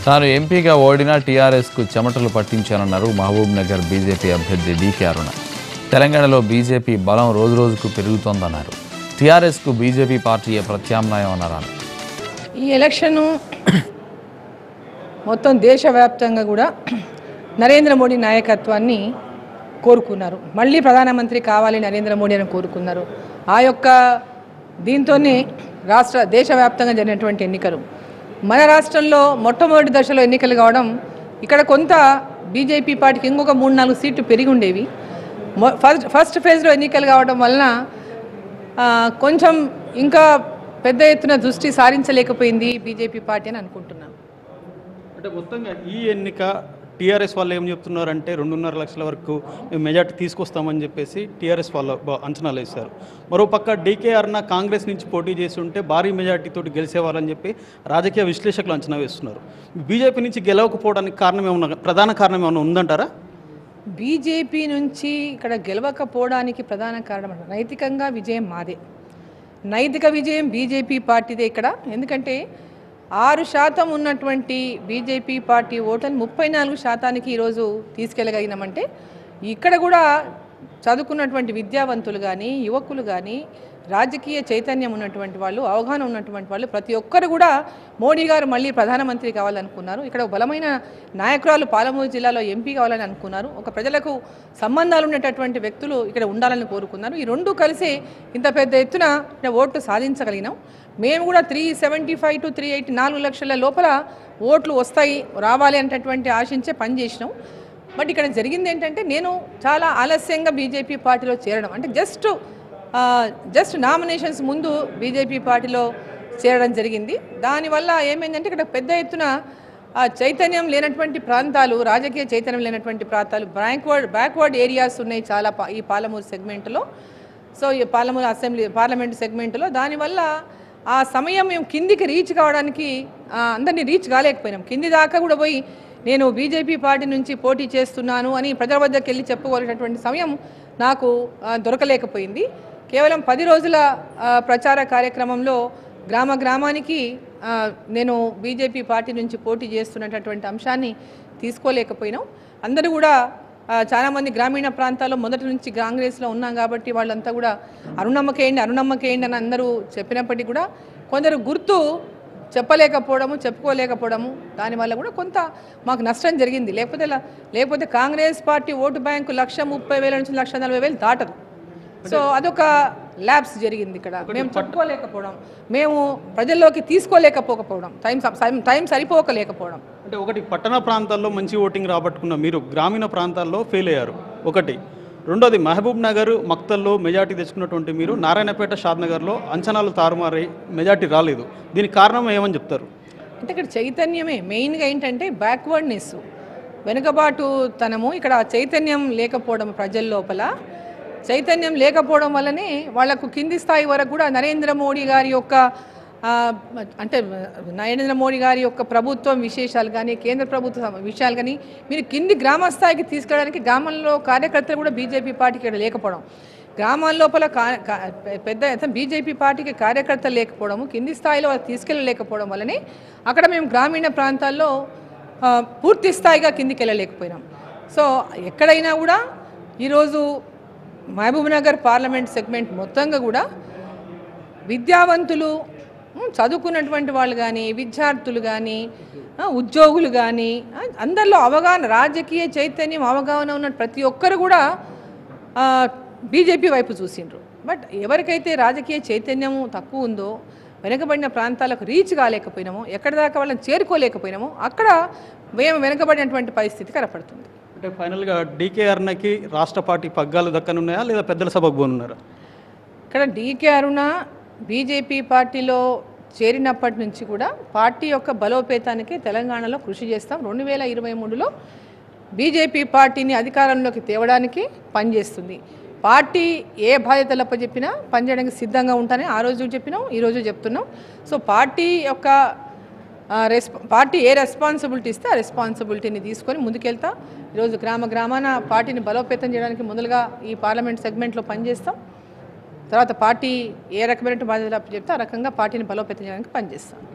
తాను ఎంపీగా ఓడినా టీఆర్ఎస్కు చెమటలు పట్టించానన్నారు మహబూబ్ నగర్ బీజేపీ అభ్యర్థి డీకే అరుణ తెలంగాణలో బీజేపీ బలం రోజురోజుకు పెరుగుతోందన్నారు టీఆర్ఎస్కు బీజేపీ పార్టీయే ప్రత్యామ్నాయం అన్నారు ఆమె. ఈ ఎలక్షను మొత్తం దేశవ్యాప్తంగా కూడా నరేంద్ర మోడీ నాయకత్వాన్ని కోరుకున్నారు మళ్ళీ ప్రధానమంత్రి కావాలి నరేంద్ర మోడీ అని కోరుకున్నారు ఆ యొక్క దీంతోనే రాష్ట్ర దేశవ్యాప్తంగా జరిగినటువంటి ఎన్నికలు మన రాష్ట్రంలో మొట్టమొదటి దశలో ఎన్నికలు కావడం ఇక్కడ కొంత బీజేపీ పార్టీకి ఇంకొక మూడు నాలుగు సీట్లు పెరిగి ఉండేవి మొ- ఫస్ట్ ఫస్ట్ ఫేజ్లో ఎన్నికలు కావడం వలన ఆ, కొంచెం ఇంకా పెద్ద ఎత్తున దృష్టి సారించలేకపోయింది బీజేపీ పార్టీ అని అనుకుంటున్నాను అంటే మొత్తంగా ఈ ఎన్నిక టీఆర్ఎస్ వాళ్ళు ఏం చెప్తున్నారంటే రెండున్నర లక్షల వరకు మేము మెజార్టీ తీసుకొస్తామని చెప్పేసి టీఆర్ఎస్ వాళ్ళు బ- అంచనాలు వేశారు మరోపక్క డీకే అరుణ కాంగ్రెస్ నుంచి పోటీ చేసి ఉంటే భారీ మెజార్టీతో గెలిచేవారని చెప్పి రాజకీయ విశ్లేషకులు అంచనా వేస్తున్నారు బీజేపీ నుంచి గెలవకపోవడానికి కారణం ఏమన్నా ప్రధాన కారణం ఏమైనా ఉందంటారా బీజేపీ నుంచి ఇక్కడ గెలవకపోవడానికి ప్రధాన కారణం అంటే నైతికంగా విజయం మాదే నైతిక విజయం బీజేపీ పార్టీదే ఇక్కడ ఎందుకంటే ఆరు శాతం ఉన్నటువంటి బీజేపీ పార్టీ ఓట్లను ముప్పై నాలుగు శాతానికి ఈరోజు తీసుకెళ్ళగలిగినామంటే ఇక్కడ కూడా చదువుకున్నటువంటి విద్యావంతులు కానీ యువకులు కానీ రాజకీయ చైతన్యం ఉన్నటువంటి వాళ్ళు అవగాహన ఉన్నటువంటి వాళ్ళు ప్రతి ఒక్కరు కూడా మోడీ గారు మళ్ళీ ప్రధానమంత్రి కావాలనుకున్నారు ఇక్కడ ఒక బలమైన నాయకురాలు పాలమూరు జిల్లాలో ఎంపీ కావాలని అనుకున్నారు ఒక ప్రజలకు సంబంధాలు ఉండేటటువంటి వ్యక్తులు ఇక్కడ ఉండాలని కోరుకున్నారు ఈ రెండు కలిసి ఇంత పెద్ద ఎత్తున ఇక్కడ ఓట్లు సాధించగలిగినాం మేము కూడా three seventy five two three eighty నాలుగు లక్షల లోపల ఓట్లు వస్తాయి రావాలి అనేటటువంటి ఆశించే పనిచేసినాం బట్ ఇక్కడ జరిగింది ఏంటంటే నేను చాలా ఆలస్యంగా బీజేపీ పార్టీలో చేరడం అంటే జస్ట్ జస్ట్ నామినేషన్స్ ముందు బీజేపీ పార్టీలో చేరడం జరిగింది దానివల్ల ఏమైందంటే ఇక్కడ పెద్ద ఎత్తున ఆ చైతన్యం లేనటువంటి ప్రాంతాలు రాజకీయ చైతన్యం లేనటువంటి ప్రాంతాలు బ్యాక్వర్డ్ బ్యాక్వర్డ్ ఏరియాస్ ఉన్నాయి చాలా పా- ఈ పాలమూరు సెగ్మెంట్లో సో ఈ పాలమూరు అసెంబ్లీ పార్లమెంట్ సెగ్మెంట్లో దానివల్ల ఆ సమయం మేము కిందికి రీచ్ కావడానికి ఆ, అందరినీ రీచ్ కాలేకపోయినాం కింది దాకా కూడా పోయి నేను బీజేపీ పార్టీ నుంచి పోటీ చేస్తున్నాను అని ప్రజల వద్దకు వెళ్ళి చెప్పుకోవాల్సినటువంటి సమయం నాకు ఆ, దొరకలేకపోయింది కేవలం పది రోజుల ఆ, ప్రచార కార్యక్రమంలో గ్రామ గ్రామానికి ఆ, నేను బీజేపీ పార్టీ నుంచి పోటీ చేస్తున్నటువంటి అంశాన్ని తీసుకోలేకపోయినాం అందరూ కూడా ఆ, చాలామంది గ్రామీణ ప్రాంతాల్లో మొదటి నుంచి కాంగ్రెస్లో ఉన్నాం కాబట్టి వాళ్ళంతా కూడా అరుణమ్మకేయండి అరుణమ్మకేయండి అని అందరూ చెప్పినప్పటికీ కూడా కొందరు గుర్తు చెప్పలేకపోవడము చెప్పుకోలేకపోవడము దానివల్ల కూడా కొంత మాకు నష్టం జరిగింది లేకపోతే ల- లేకపోతే కాంగ్రెస్ పార్టీ ఓటు బ్యాంకు లక్ష ముప్పై వేల నుంచి లక్ష నలభై వేలు దాటదు సో అదొక ల్యాబ్స్ జరిగింది ఇక్కడ మేము చెప్పుకోలేకపోవడం మేము ప్రజల్లోకి తీసుకోలేకపోకపోవడం టైం స- టైం సరిపోకలేకపోవడం అంటే ఒకటి పట్టణ ప్రాంతాల్లో మంచి ఓటింగ్ రాబట్టుకున్న మీరు గ్రామీణ ప్రాంతాల్లో ఫెయిల్ అయ్యారు ఒకటి రెండోది మహబూబ్ నగర్ మక్తల్లో మెజార్టీ తెచ్చుకున్నటువంటి మీరు నారాయణపేట షాద్నగర్లో అంచనాలు తారుమారై మెజార్టీ రాలేదు దీనికి కారణం ఏమని చెప్తారు అంటే ఇక్కడ చైతన్యమే మెయిన్గా ఏంటంటే బ్యాక్వర్డ్నెస్ వెనుకబాటు తనము ఇక్కడ చైతన్యం లేకపోవడం ప్రజల లోపల చైతన్యం లేకపోవడం వల్లనే వాళ్లకు కింది స్థాయి వరకు కూడా నరేంద్ర మోడీ గారి యొక్క ఆ, అంటే నరేంద్ర మోడీ గారి యొక్క ప్రభుత్వం విశేషాలు కానీ కేంద్ర ప్రభుత్వ విషయాలు కానీ మీరు కింది గ్రామ స్థాయికి తీసుకెళ్ళడానికి గ్రామంలో కార్యకర్తలు కూడా బీజేపీ పార్టీకి ఇక్కడ లేకపోవడం గ్రామాల లోపల కా- కా- పెద్ద ఎత్తున బీజేపీ పార్టీకి కార్యకర్తలు లేకపోవడము కింది స్థాయిలో వాళ్ళు తీసుకెళ్ళలేకపోవడం వల్లనే అక్కడ మేము గ్రామీణ ప్రాంతాల్లో ఆ, పూర్తి స్థాయిగా కిందికి వెళ్ళలేకపోయినాం సో ఎక్కడైనా కూడా ఈరోజు మహబూబ్ నగర్ పార్లమెంట్ సెగ్మెంట్ మొత్తంగా కూడా విద్యావంతులు ఉమ్, చదువుకున్నటువంటి వాళ్ళు కానీ విద్యార్థులు కానీ ఆ, ఉద్యోగులు కానీ ఆ, అందరిలో అవగాహన రాజకీయ చైతన్యం అవగాహన ఉన్న ప్రతి ఒక్కరు కూడా బీజేపీ వైపు చూసిండ్రు బట్ ఎవరికైతే రాజకీయ చైతన్యము తక్కువ ఉందో వెనుకబడిన ప్రాంతాలకు రీచ్ కాలేకపోయినామో ఎక్కడి దాకా వాళ్ళని చేరుకోలేకపోయినామో అక్కడ మేము వెనుకబడినటువంటి పరిస్థితి కనపడుతుంది అంటే ఫైనల్గా డీకే అరుణకి రాష్ట్ర పార్టీ పగ్గాలు దక్కనున్నాయా లేదా పెద్దల సభకు పోనున్నారా ఇక్కడ డీకే అరుణ బీజేపీ పార్టీలో చేరినప్పటి నుంచి కూడా పార్టీ యొక్క బలోపేతానికి తెలంగాణలో కృషి చేస్తాం రెండు వేల ఇరవై మూడులో బీజేపీ పార్టీని అధికారంలోకి తేవడానికి పనిచేస్తుంది పార్టీ ఏ బాధ్యతలు అప్పచెప్పినా పనిచేయడానికి సిద్ధంగా ఉంటానని ఆ రోజు చెప్పినాం ఈ రోజు చెప్తున్నాం సో పార్టీ యొక్క ఆ, రెస్ప పార్టీ ఏ రెస్పాన్సిబిలిటీ ఇస్తే ఆ రెస్పాన్సిబిలిటీని తీసుకొని ముందుకెళ్తా ఈరోజు గ్రామ గ్రామాన పార్టీని బలోపేతం చేయడానికి మొదలుగా ఈ పార్లమెంట్ సెగ్మెంట్లో పనిచేస్తాం తర్వాత పార్టీ ఏ రకమైన బాధ్యతలు చెప్తే ఆ రకంగా పార్టీని బలోపేతం చేయడానికి పనిచేస్తాం